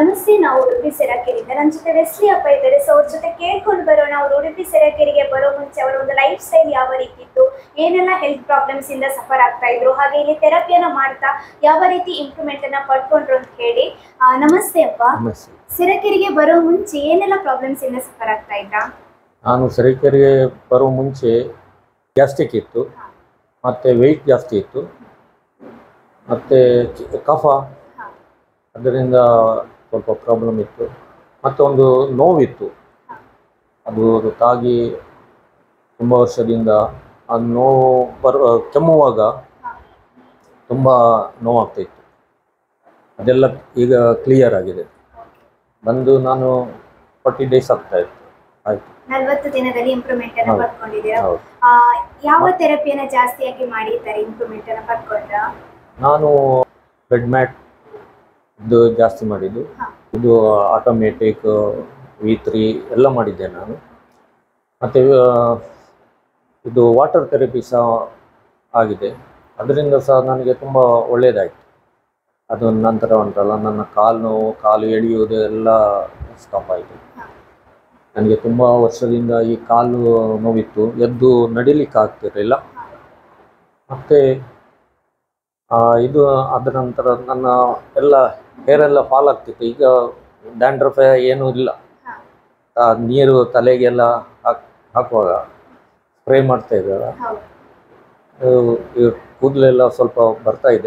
ನಮಸ್ತೆ ನಾವು ಉಡುಪಿ ಸೆರಕೆರೆಯಿಂದ ನನ್ನ ಜೊತೆ ವೆಸ್ಲಿ ಅಪ್ಪ ಇದ್ದಾರೆ ಸೊ ಅವ್ರ ಜೊತೆ ಕೇಳ್ಕೊಂಡು ಬರೋಣ ಅವರು ಉಡುಪಿ ಸೆರಕೆರೆಗೆ ಬರೋ ಮುಂಚೆ ಅವರ ಒಂದು ಲೈಫ್ ಸ್ಟೈಲ್ ಯಾವ ರೀತಿ ಇತ್ತು ಏನೆಲ್ಲ ಹೆಲ್ತ್ ಪ್ರಾಬ್ಲಮ್ಸ್ ಇಂದ ಸಫರ್ ಆಗ್ತಾ ಇದ್ರು ಹಾಗೆ ಇಲ್ಲಿ ಥೆರಪಿಯನ್ನ ಮಾಡ್ತಾ ಯಾವ ರೀತಿ ಇಂಪ್ರೂವ್ಮೆಂಟ್ ಅನ್ನ ಪಡ್ಕೊಂಡ್ರು ಅಂತ ಹೇಳಿ ಆ, ನಮಸ್ತೆ ಅಪ್ಪ ನಮಸ್ತೆ ಸೆರಕೆರೆಗೆ ಬರೋ ಮುಂಚೆ ಏನೆಲ್ಲ ಪ್ರಾಬ್ಲಮ್ಸ್ ಇಂದ ಸಫರ್ ಆಗ್ತಾ ಇದ್ರಾ ನಾನು ಸರಿಕೆರೆಗೆ ಬರೋ ಮುಂಚೆ ಗ್ಯಾಸ್ಟ್ರಿಕ್ ಇತ್ತು ಮತ್ತು ವೆಯ್ಟ್ ಜಾಸ್ತಿ ಇತ್ತು ಮತ್ತು ಕಫ ಹಾ. ಅದರಿಂದ ಸ್ವಲ್ಪ ಪ್ರಾಬ್ಲಮ್ ಇತ್ತು ಮತ್ತೊಂದು ನೋವಿತ್ತು ಅದು ಅದು ತಾಗಿ ತುಂಬ ವರ್ಷದಿಂದ ಆ ನೋವು ಬರುವ ಕೆಮ್ಮುವಾಗ ತುಂಬ ನೋವಾಗ್ತಾಯಿತ್ತು ಅದೆಲ್ಲ ಈಗ ಕ್ಲಿಯರ್ ಆಗಿದೆ ಬಂದು ನಾನು ಫಾರ್ಟಿ ಡೇಸ್ ಆಗ್ತಾ ಇತ್ತು ಆಯಿತು ನಲ್ವತ್ತು ದಿನದಲ್ಲಿ ಇಂಪ್ರೂವ್ಮೆಂಟ್ ಅನ್ನ ಹೌದು. ಪಡ್ಕೊಂಡಿದ್ದೀರಾ ಹೌದು ಆ, ಯಾವ ಥೆರಪಿಯನ್ನ ಜಾಸ್ತಿಯಾಗಿ ಮಾಡಿದ್ದಾರೆ ಇಂಪ್ರೂವ್ಮೆಂಟ್ ಅನ್ನ ಪಡ್ಕೊಂಡ್ರ ನಾನು ಬೆಡ್ ಮ್ಯಾಟ್ ಇದು ಜಾಸ್ತಿ ಮಾಡಿದ್ದು ಹಾ. ಇದು ಆಟೋಮೆಟಿಕ್ ವಿ ತ್ರೀ ಎಲ್ಲ ಮಾಡಿದ್ದೆ ನಾನು ಮತ್ತು ಇದು ವಾಟರ್ ಥೆರಪಿ ಸಹ ಆಗಿದೆ ಅದರಿಂದ ಸಹ ನನಗೆ ತುಂಬ ಒಳ್ಳೆಯದಾಯಿತು ಅದು ನಂತರ ಉಂಟಲ್ಲ ನನ್ನ ಕಾಲು ನೋವು ಕಾಲು ಎಳೆಯುವುದು ಎಲ್ಲ ಸ್ಟಾಪ್ ಆಯಿತು ಹಾ. ನನಗೆ ತುಂಬ ವರ್ಷದಿಂದ ಈ ಕಾಲು ನೋವಿತ್ತು ಎದ್ದು ನಡಿಲಿಕ್ಕೆ ಆಗ್ತಿರಲಿಲ್ಲ ಮತ್ತು ಆ, ಇದು ಅದರ ನಂತರ ನನ್ನ ಎಲ್ಲ ಹೇರ್ ಎಲ್ಲ ಫಾಲ್ ಆಗ್ತಿತ್ತು ಈಗ ಡ್ಯಾಂಡ್ರಫ್ ಏನೂ ಇಲ್ಲ ಹಾ. ಆ, ನೀರು ತಲೆಗೆಲ್ಲ ಹಾಕ್ ಹಾಕುವಾಗ ಸ್ಪ್ರೇ ಮಾಡ್ತಾ ಇದ್ದಾರೆ ಹೌದು ಕೂದಲೆಲ್ಲ ಸ್ವಲ್ಪ ಬರ್ತಾ ಇದೆ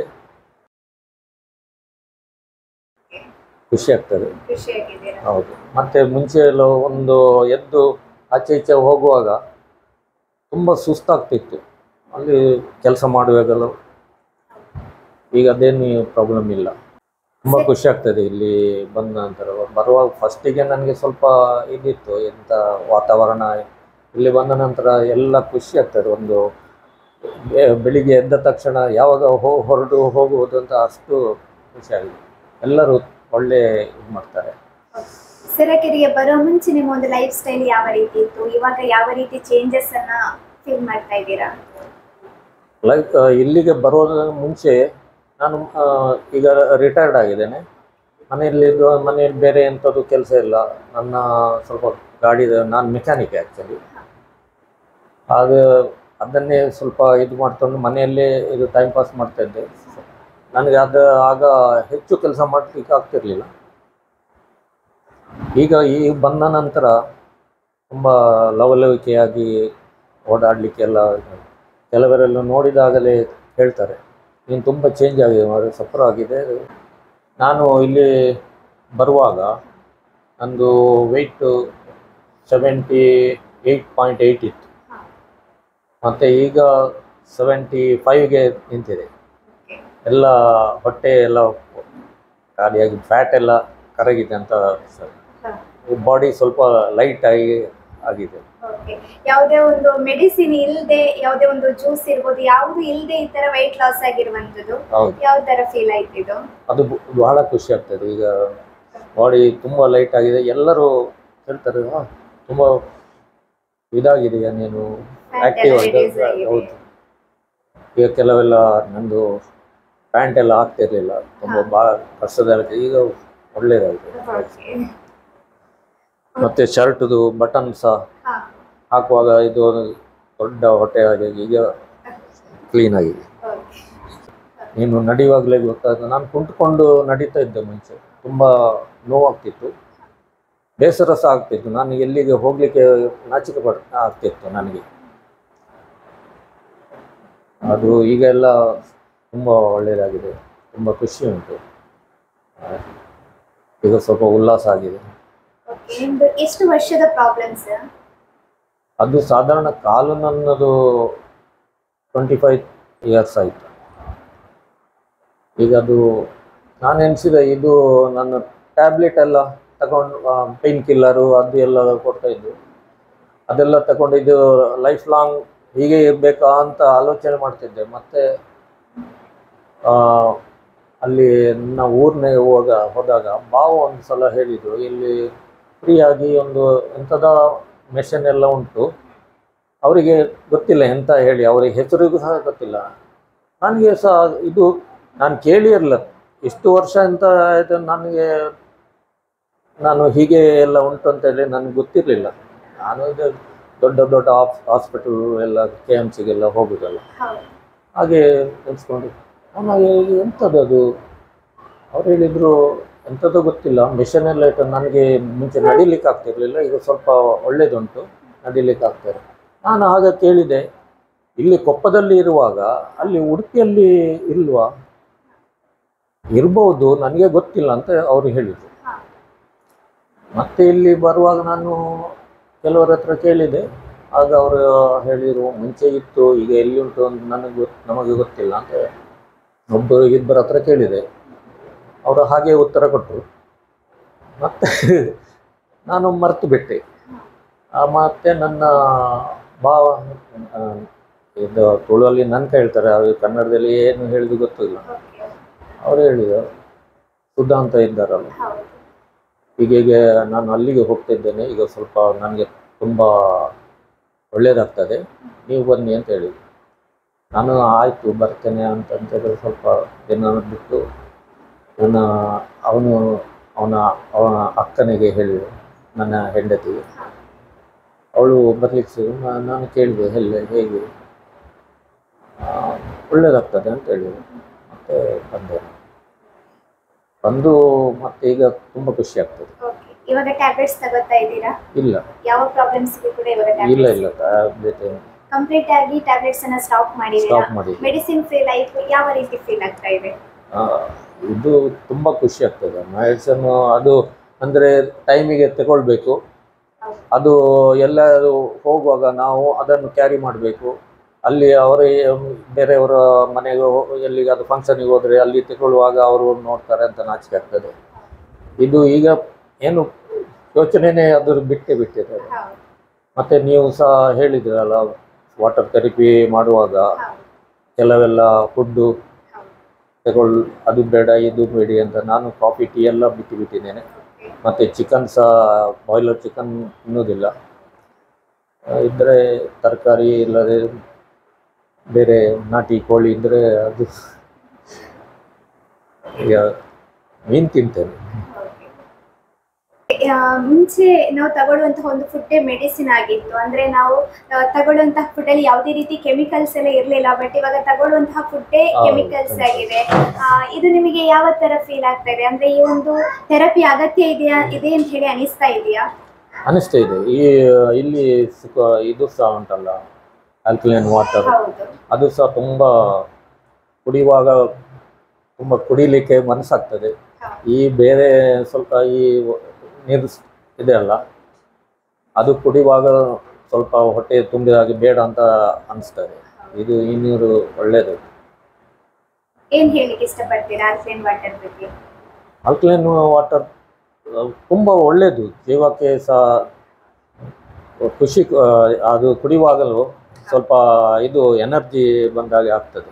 ಖುಷಿ ಆಗ್ತದೆ ಖುಷಿಯಾಗಿದ್ದೀರಾ ಹೌದು ಮತ್ತೆ ಮುಂಚೆ ಎಲ್ಲ ಒಂದು ಎದ್ದು ಆಚೆ ಈಚೆ ಹೋಗುವಾಗ ತುಂಬ ಸುಸ್ತಾಗ್ತಿತ್ತು ಅಲ್ಲಿ ಕೆಲಸ ಮಾಡುವಾಗೆಲ್ಲ ಈಗ ಅದೇನು ಪ್ರಾಬ್ಲಮ್ ಇಲ್ಲ ತುಂಬ ಖುಷಿ ಆಗ್ತದೆ ಇಲ್ಲಿ ಬಂದ ನಂತರ ಬರುವಾಗ ಫಸ್ಟಿಗೆ ನನಗೆ ಸ್ವಲ್ಪ ಇದಿತ್ತು ಎಂಥ ವಾತಾವರಣ ಇಲ್ಲಿ ಬಂದ ನಂತರ ಎಲ್ಲ ಖುಷಿ ಆಗ್ತದೆ ಒಂದು ಬೆ- ಬೆಳಿಗ್ಗೆ ಎದ್ದ ತಕ್ಷಣ ಯಾವಾಗ ಹೋ ಹೊರಡು ಹೋಗುವುದು ಅಂತ ಅಷ್ಟು ಖುಷಿಯಾಗಿದೆ ಎಲ್ಲರೂ ಒಳ್ಳೆ ಇದು ಮಾಡ್ತಾರೆ ಸೆರಕೆರೆಗೆ ಬರೋ ಮುಂಚೆ ನಿಮ್ಮ ಒಂದು ಲೈಫ್ ಸ್ಟೈಲ್ ಯಾವ ರೀತಿ ಇತ್ತು ಇವಾಗ ಯಾವ ರೀತಿ ಚೇಂಜಸ್ ಅನ್ನ ಫೀಲ್ ಮಾಡ್ತಾ ಇದ್ದೀರಾ ಲೈಕ್ ಇಲ್ಲಿಗೆ ಬರೋದ ಮುಂಚೆ ನಾನು ಆ, ಈಗ ರಿಟೈರ್ಡ್ ಆಗಿದ್ದೇನೆ ಮನೆಯಲ್ಲಿ ಇದು- ಮನೆಯಲ್ಲಿ ಬೇರೆ ಎಂಥದ್ದು ಕೆಲಸ ಇಲ್ಲ ನನ್ನ ಸ್ವಲ್ಪ ಗಾಡಿ ನಾನು ಮೆಕ್ಯಾನಿಕ್ ಆ್ಯಕ್ಚುಲಿ ಅದು ಅದನ್ನೇ ಸ್ವಲ್ಪ ಇದು ಮಾಡ್ಕೊಂಡು ಮನೆಯಲ್ಲೇ ಇದು ಟೈಮ್ ಪಾಸ್ ಮಾಡ್ತಾ ಇದ್ದೆ ನನಗೆ ಅದು ಆಗ ಹೆಚ್ಚು ಕೆಲಸ ಮಾಡಲಿಕ್ಕೆ ಆಗ್ತಿರ್ಲಿಲ್ಲ ಈಗ ಈ ಬಂದ ನಂತರ ತುಂಬ ಲವಲವಿಕೆಯಾಗಿ ಓಡಾಡಲಿಕ್ಕೆಲ್ಲ ಕೆಲವರೆಲ್ಲ ನೋಡಿದಾಗಲೇ ಹೇಳ್ತಾರೆ ನೀನು ತುಂಬ ಚೇಂಜ್ ಆಗಿದೆ ಮಾರೆ ಸಫರ್ ಆಗಿದೆ ನಾನು ಇಲ್ಲಿ ಬರುವಾಗ ನಂದು weight seventy eight point eight ಇತ್ತು ಮತ್ತು ಈಗ ಸೆವೆಂಟಿ ಫೈವ್ಗೆ ನಿಂತಿದೆ ಎಲ್ಲ ಹೊಟ್ಟೆ ಎಲ್ಲ ಖಾಲಿಯಾಗಿ ಫ್ಯಾಟ್ ಎಲ್ಲ ಕರಗಿದೆ ಅಂತ ಬಾಡಿ ಸ್ವಲ್ಪ ಲೈಟ್ ಆಗಿ ಆಗಿದೆ ಓಕೆ ಯಾವುದೇ ಒಂದು ಮೆಡಿಸಿನ್ ಇಲ್ಲದೆ ಯಾವುದೇ ಒಂದು ಜ್ಯೂಸ್ ಇರ್ಬೋದು ಯಾವುದು ಇಲ್ಲದೆ ಈ ತರ weight ಲಾಸ್ ಆಗಿರುವಂತದ್ದು ಹೌದು ಯಾವ ತರ ಫೀಲ್ ಆಯ್ತು ಇದು ಅದು ಬ- ಬಹಳ ಖುಷಿ ಆಗ್ತದೆ ಈಗ ಬಾಡಿ ತುಂಬ ಲೈಟ್ ಆಗಿದೆ ಎಲ್ಲರೂ ಹೇಳ್ತಾರೆ "ಆ, ತುಂಬ ಇದಾಗಿದೆಯಾ ನೀನು Fat ಆಕ್ಟಿವ್ ಎಲ್ಲ ಆಗಿದೆ reduce ಆಗಿದೆ. ಹೌದು ಈಗ ಕೆಲವೆಲ್ಲ ನಂದು ಪ್ಯಾಂಟ್ ಎಲ್ಲ ಆಗ್ತಿರ್ಲಿಲ್ಲ ತುಂಬ ಹಾ. ಭಾಳ ಕಷ್ಟದಾಗುತ್ತೆ ಈಗ ಒಳ್ಳೇದಾಗಿದೆ ಓಕೆ ಮತ್ತೆ ಶರ್ಟ್ದು ಬಟನ್ ಸಹ ಹಾ ಹಾಕುವಾಗ ಇದು ಒಂದು ದೊಡ್ಡ ಹೊಟ್ಟೆ ಆಗಿ ಈಗ ಕ್ಲೀನ್ ಆಗಿದೆ ಓಕೆ ನೀನು ನಡೆಯುವಾಗಲೇ ಗೊತ್ತಾಯ್ತು ನಾನು ಕುಂತ್ಕೊಂಡು ನಡೀತಾ ಇದ್ದೆ ಮುಂಚೆ ತುಂಬ ನೋವಾಗ್ತಿತ್ತು ಬೇಸರ ಸಹ ಆಗ್ತಿತ್ತು ನಾನು ಎಲ್ಲಿಗೆ ಹೋಗಲಿಕ್ಕೆ ನಾಚಿಕೆ ಪಡ್ ಆಗ್ತಿತ್ತು ನನಗೆ ಅದು ಈಗ ಎಲ್ಲ ತುಂಬ ಒಳ್ಳೆಯದಾಗಿದೆ ತುಂಬ ಖುಷಿ ಉಂಟು ಆ, ಈಗ ಸ್ವಲ್ಪ ಉಲ್ಲಾಸ ಆಗಿದೆ ಓಕೆ ನಿಮ್ದು ಎಷ್ಟು ವರ್ಷದ ಪ್ರಾಬ್ಲಮ್ಸ್ ಅದು ಸಾಧಾರಣ ಕಾಲು ನನ್ನದು ಟ್ವೆಂಟಿ ಫೈವ್ ಇಯರ್ಸ್ ಆಯಿತು ಈಗ ಅದು ನಾನು ಎನಿಸಿದೆ ಇದು ನನ್ನ ಟ್ಯಾಬ್ಲೆಟ್ ಎಲ್ಲ ತಗೊಂಡು ಪೇನ್ ಕಿಲ್ಲರು ಅದು ಎಲ್ಲ ಕೊಡ್ತಾ ಇದ್ದು ಅದೆಲ್ಲ ತಗೊಂಡು ಇದು ಲೈಫ್ ಲಾಂಗ್ ಹೀಗೆ ಇರಬೇಕಾ ಅಂತ ಆಲೋಚನೆ ಮಾಡ್ತಿದ್ದೆ ಮತ್ತು ಅಲ್ಲಿ ನನ್ನ ಊರಿನ ಹೋಗ ಹೋದಾಗ ಬಾವು ಒಂದು ಸಲ ಹೇಳಿದರು ಇಲ್ಲಿ ಫ್ರೀಯಾಗಿ ಒಂದು ಎಂಥದ ಮೆಷಿನ್ ಎಲ್ಲ ಉಂಟು ಅವರಿಗೆ ಗೊತ್ತಿಲ್ಲ ಎಂತ ಹೇಳಿ ಅವರಿಗೆ ಹೆಸರಿಗೂ ಸಹ ಗೊತ್ತಿಲ್ಲ ನನಗೆ ಸಹ ಇದು ನಾನು ಕೇಳಿರಲಿಲ್ಲ ಇಷ್ಟು ವರ್ಷ ಅಂತ ಆಯಿತು ನನಗೆ ನಾನು ಹೀಗೆ ಎಲ್ಲ ಉಂಟು ಅಂತ ಹೇಳಿ ನನಗೆ ಗೊತ್ತಿರಲಿಲ್ಲ ನಾನು ಇದು ದೊಡ್ಡ ದೊಡ್ಡ ಹಾಸ್ಪಿಟಲ್ ಎಲ್ಲ ಕೆ ಎಮ್ ಸಿಗೆಲ್ಲ ಹೋಗುದಲ್ಲ ಹೌದು ಹಾಗೆ ನೆನೆಸ್ಕೊಂಡು ನಾನು ಎಂಥದ್ದು ಅದು ಅವ್ರು ಹೇಳಿದರು ಎಂಥದ್ದು ಗೊತ್ತಿಲ್ಲ ಮಿಷನ್ ಎಲ್ಲ ಇಟ್ಟು ನನಗೆ ಮುಂಚೆ ನಡಿಲಿಕ್ಕೆ ಆಗ್ತಿರ್ಲಿಲ್ಲ ಈಗ ಸ್ವಲ್ಪ ಒಳ್ಳೇದುಂಟು ನಡಿಲಿಕ್ಕೆ ಆಗ್ತಾರೆ ನಾನು ಆಗ ಕೇಳಿದೆ ಇಲ್ಲಿ ಕೊಪ್ಪದಲ್ಲಿ ಇರುವಾಗ ಅಲ್ಲಿ ಉಡುಪಿಯಲ್ಲಿ ಇಲ್ವಾ ಇರ್ಬೋದು ನನಗೆ ಗೊತ್ತಿಲ್ಲ ಅಂತ ಅವರು ಹೇಳಿದರು ಹಾ. ಮತ್ತೆ ಇಲ್ಲಿ ಬರುವಾಗ ನಾನು ಕೆಲವರ ಹತ್ರ ಕೇಳಿದೆ ಆಗ ಅವರು ಹೇಳಿದರು ಮುಂಚೆ ಇತ್ತು ಈಗ ಎಲ್ಲಿ ಉಂಟು ಅಂತ ನನಗೆ ಗೊತ್ತು ನಮಗೆ ಗೊತ್ತಿಲ್ಲ ಅಂತ ಒಬ್ಬರು ಇಬ್ಬರ ಹತ್ರ ಕೇಳಿದೆ ಅವರು ಹಾಗೆ ಉತ್ತರ ಕೊಟ್ಟರು ಮತ್ತೆ ನಾನು ಮರೆತು ಬಿಟ್ಟೆ ಆ ಮತ್ತೆ ನನ್ನ ಭಾವ ಆ, ಇದು ತುಳುವಲ್ಲಿ ನನ್ನ ಹೇಳ್ತಾರೆ ಅವ್ರು ಕನ್ನಡದಲ್ಲಿ ಏನು ಹೇಳಿದ್ರು ಗೊತ್ತಿಲ್ಲ ಓಕೆ ಅವರು ಹೇಳಿದರು ಸುಧಾ ಅಂತ ಇದ್ದಾರಲ್ಲ ಹೌದು ಹೀಗೆ ನಾನು ಅಲ್ಲಿಗೆ ಹೋಗ್ತಿದ್ದೇನೆ ಈಗ ಸ್ವಲ್ಪ ನನಗೆ ತುಂಬ ಒಳ್ಳೆಯದಾಗ್ತದೆ ನೀವು ಬನ್ನಿ ಅಂತ ಹೇಳಿದ್ರು ನಾನು ಆಯಿತು ಬರ್ತೇನೆ ಅಂತ ಹೇಳಿದ್ರೆ ಸ್ವಲ್ಪ ದಿನ ಬಿಟ್ಟು ನನ್ನ ಅವನು ಅವನ ಅವನ ಅಕ್ಕನಿಗೆ ಹೇಳಿದೆ ನನ್ನ ಹೆಂಡತಿಗೆ ಅವಳು ಬರ್ಲಿಕ್ಕೆ ಶುರು ಮಾ- ನಾನು ಕೇಳಿದೆ ಎಲ್ಲ ಹೇಗೆ ಆ, ಒಳ್ಳೆಯದಾಗ್ತದೆ ಅಂತ ಹೇಳಿದೆ ಮತ್ತೆ ಬಂದೆ ಬಂದು ಮತ್ತೆ ಈಗ ತುಂಬ ಖುಷಿ ಆಗ್ತದೆ ಓಕೆ ಇವಾಗ ಟ್ಯಾಬ್ಲೆಟ್ಸ್ ತಗೋತಾ ಇದ್ದೀರಾ ಇಲ್ಲ ಯಾವ ಪ್ರಾಬ್ಲಮ್ಸ್ ಕೂಡ ಇವಾಗ ಇಲ್ಲ ಇಲ್ಲ ಟ್ಯಾಬ್ಲೆಟ್ ಕಂಪ್ಲೀಟ್ ಆಗಿ ಟ್ಯಾಬ್ಲೆಟ್ಸ್ ಅನ್ನ ಸ್ಟಾಪ್ ಮಾಡಿದೀರಾ ಸ್ಟಾಪ್ ಮಾಡಿ ಮೆಡಿಸಿನ್ ಫ್ರೀ ಲೈಫ್ ಯಾವ ರೀತಿ ಫೀಲ್ ಆಗ್ತಾ ಇದೆ ಆ, ಇದು ತುಂಬ ಖುಷಿ ಆಗ್ತದೆ ಮೆಡಿಸನ್ ಅದು ಅಂದರೆ ಟೈಮಿಗೆ ತಗೊಳ್ಬೇಕು ಹೌದು. ಅದು ಎಲ್ಲರೂ ಹೋಗುವಾಗ ನಾವು ಅದನ್ನು ಕ್ಯಾರಿ ಮಾಡಬೇಕು ಅಲ್ಲಿ ಅವರೇ ಬೇರೆಯವರ ಮನೆಗೆ ಹೋ- ಎಲ್ಲಿಗಾದ್ರೂ ಫಂಕ್ಷನಿಗೆ ಹೋದರೆ ಅಲ್ಲಿ ತಗೊಳ್ಳುವಾಗ ಅವರು ನೋಡ್ತಾರೆ ಅಂತ ನಾಚಿಕೆ ಆಗ್ತದೆ ಇದು ಈಗ ಏನು ಯೋಚನೆನೇ ಅದ್ರ ಬಿಟ್ಟೇ ಬಿಟ್ಟಿದೆ ಹೌದು ಮತ್ತು ನೀವು ಸಹ ಹೇಳಿದ್ರಲ್ಲ ವಾಟರ್ ಥೆರಪಿ ಮಾಡುವಾಗ ಹೌದು ಕೆಲವೆಲ್ಲ ಫುಡ್ಡು ಹೌದು ತಗೊಳ್ ಅದು ಬೇಡ ಇದು ಬೇಡಿ ಅಂತ ನಾನು ಕಾಫಿ ಟೀ ಎಲ್ಲ ಬಿಟ್ಟು ಬಿಟ್ಟಿದ್ದೇನೆ ಓಕೆ ಮತ್ತು ಚಿಕನ್ ಸಹ ಬಾಯ್ಲರ್ ಚಿಕನ್ ತಿನ್ನೋದಿಲ್ಲ ಆ, ಇದ್ದರೆ ತರಕಾರಿ ಇಲ್ಲದೆ ಬೇರೆ ನಾಟಿ ಕೋಳಿ ಇದ್ದರೆ ಅದು ಈಗ ಮೀನು ತಿಂತೇನೆ ಓಕೆ. ಆ, ಮುಂಚೆ ನಾವು ತಗೊಳ್ಳುವಂತಹ ಒಂದು ಫುಡ್ಡೇ ಮೆಡಿಸಿನ್ ಆಗಿತ್ತು ಅಂದ್ರೆ ನಾವು ಆ, ತಗೊಳ್ಳುವಂತಹ ಫುಡ್ ಅಲ್ಲಿ ಯಾವುದೇ ರೀತಿ ಕೆಮಿಕಲ್ಸ್ ಎಲ್ಲ ಇರಲಿಲ್ಲ ಬಟ್ ಇವಾಗ ತಗೊಳ್ಳುವಂತಹ ಫುಡ್ಡೇ ಹೌದು, ಕೆಮಿಕಲ್ಸ್ ಖಂಡಿತ. ಆಗಿದೆ ಆ, ಇದು ನಿಮಗೆ ಯಾವ ತರ ಫೀಲ್ ಆಗ್ತಾ ಇದೆ ಅಂದ್ರೆ ಈ ಒಂದು ಥೆರಪಿ ಅಗತ್ಯ ಇದೆಯಾ ಇದೆ ಅಂತ ಹೇಳಿ ಅನಿಸ್ತಾ ಇದೆಯಾ ಅನಿಸ್ತಾ ಇದೆ ಈ ಇಲ್ಲಿ ಸಿಕ್ಕ ಇದು ಸಹ ಉಂಟಲ್ಲ ಆಲ್ಕಲೈನ್ ವಾಟರ್ ಹೌದು ಅದು ಸಹ ತುಂಬ ಕುಡಿಯುವಾಗ ತುಂಬ ಕುಡಿಲಿಕ್ಕೆ ಮನಸ್ಸಾಗ್ತದೆ ಹೌದು. ಈ ಬೇರೆ ಸ್ವಲ್ಪ ಈ ನೀರು ಸ್- ಇದೆ ಅಲ್ಲ ಅದು ಕುಡಿಯುವಾಗ ಸ್ವಲ್ಪ ಹೊಟ್ಟೆ ತುಂಬಿದ ಹಾಗೆ ಬೇಡ ಅಂತ ಅನಿಸ್ತದೆ ಇದು ಈ ನೀರು ಒಳ್ಳೆಯದು ಏನ್ ಹೇಳಿಕ್ಕೆ ಇಷ್ಟಪಡ್ತೀರಾ ಆಲ್ಕಲೈನ್ ವಾಟರ್ ಬಗ್ಗೆ ಆಲ್ಕಲೈನ್ ವಾಟರ್ ತುಂಬ ಒಳ್ಳೆಯದು ಜೀವಕ್ಕೆ ಸಹ ಖುಷಿ ಆ, ಅದು ಕುಡಿಯುವಾಗಲೂ ಸ್ವಲ್ಪ ಇದು ಎನರ್ಜಿ ಬಂದಾಗೆ ಆಗ್ತದೆ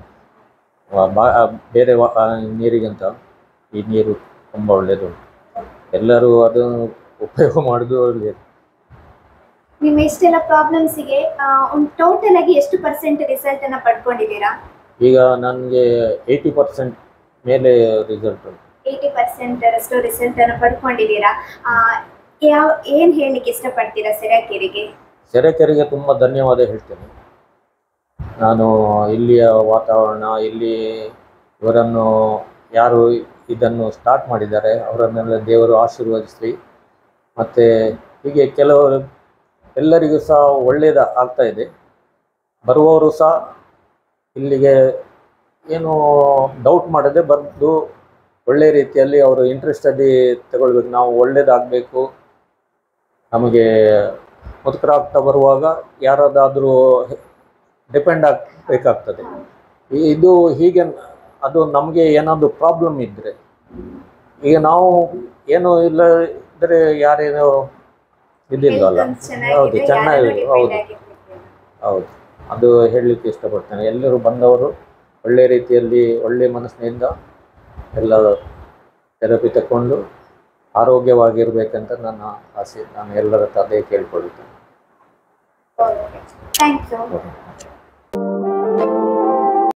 ವ- ಬಾ- ಆ, ಬೇರೆ ವಾ- ಆ, ನೀರಿಗಿಂತ ಈ ನೀರು ತುಂಬ ಒಳ್ಳೆಯದು ಎಲ್ಲರೂ ಅದನ್ನು ಉಪಯೋಗ ಮಾಡೋದು ಒಳ್ಳೆಯದು ನಿಮ್ಮ ಇಷ್ಟೆಲ್ಲ ಪ್ರಾಬ್ಲಮ್ಸಿಗೆ ಒಂದು ಟೋಟಲ್ ಆಗಿ ಎಷ್ಟು ಪರ್ಸೆಂಟ್ ರಿಸಲ್ಟ್ ಅನ್ನ ಪಡ್ಕೊಂಡಿದ್ದೀರಾ ಈಗ ನನಗೆ ಏಯ್ಟಿ ಪರ್ಸೆಂಟ್ ಮೇಲೆ ರಿಸಲ್ಟ್ ಉಂಟು ಏಯ್ಟಿ ಪರ್ಸೆಂಟ್ ಅಷ್ಟು ರಿಸಲ್ಟ್ ಅನ್ನು ಪಡ್ಕೊಂಡಿದ್ದೀರಾ ಆ, ಯಾವ ಏನ್ ಹೇಳಲಿಕ್ಕೆ ಇಷ್ಟಪಡ್ತೀರಾ ಸೆರೆಕೆರೆಗೆ ಸೆರೆಕೆರೆಗೆ ತುಂಬ ಧನ್ಯವಾದ ಹೇಳ್ತೇನೆ ನಾನು ಇಲ್ಲಿಯ ವಾತಾವರಣ ಇಲ್ಲಿ ಇವರನ್ನು ಯಾರು ಇದನ್ನು ಸ್ಟಾರ್ಟ್ ಮಾಡಿದ್ದಾರೆ ಅವರನ್ನೆಲ್ಲ ದೇವರು ಆಶೀರ್ವದಿಸಲಿ ಮತ್ತು ಹೀಗೆ ಕೆಲವರು ಎಲ್ಲರಿಗೂ ಸಹ ಒಳ್ಳೆಯದ ಆಗ್ತಾ ಇದೆ ಬರುವವರು ಸಹ ಇಲ್ಲಿಗೆ ಏನು ಡೌಟ್ ಮಾಡದೆ ಬಂದು ಒಳ್ಳೆಯ ರೀತಿಯಲ್ಲಿ ಅವರು ಇಂಟ್ರೆಸ್ಟಲ್ಲಿ ತಗೊಳ್ಬೇಕು ನಾವು ಒಳ್ಳೇದಾಗಬೇಕು ನಮಗೆ ಮುದುಕರಾಗ್ತಾ ಬರುವಾಗ ಯಾರದಾದರೂ ಡಿಪೆಂಡ್ ಆಗಬೇಕಾಗ್ತದೆ ಇದು ಹೀಗೆ ಅದು ನಮಗೆ ಏನಾದರೂ ಪ್ರಾಬ್ಲಮ್ ಇದ್ದರೆ ಈಗ ನಾವು ಏನು ಇಲ್ಲ ಇದ್ದರೆ ಯಾರೇನೋ ಇದಿಲ್ವಲ್ಲ ಹೌದು ಚೆನ್ನಾಗಿ ಹೌದು ಹೌದು ಅದು ಹೇಳಲಿಕ್ಕೆ ಇಷ್ಟಪಡ್ತೇನೆ ಎಲ್ಲರೂ ಬಂದವರು ಒಳ್ಳೆ ರೀತಿಯಲ್ಲಿ ಒಳ್ಳೆ ಮನಸ್ಸಿನಿಂದ ಎಲ್ಲ ಥೆರಪಿ ತಗೊಂಡು ಆರೋಗ್ಯವಾಗಿರ್ಬೇಕಂತ ನನ್ನ ಆಸೆ ನಾನು ಎಲ್ಲರ ಹತ್ರ ಅದೇ ಕೇಳ್ಕೊಳ್ತೇನೆ ಥ್ಯಾಂಕ್ ಯು ಓಕೆ.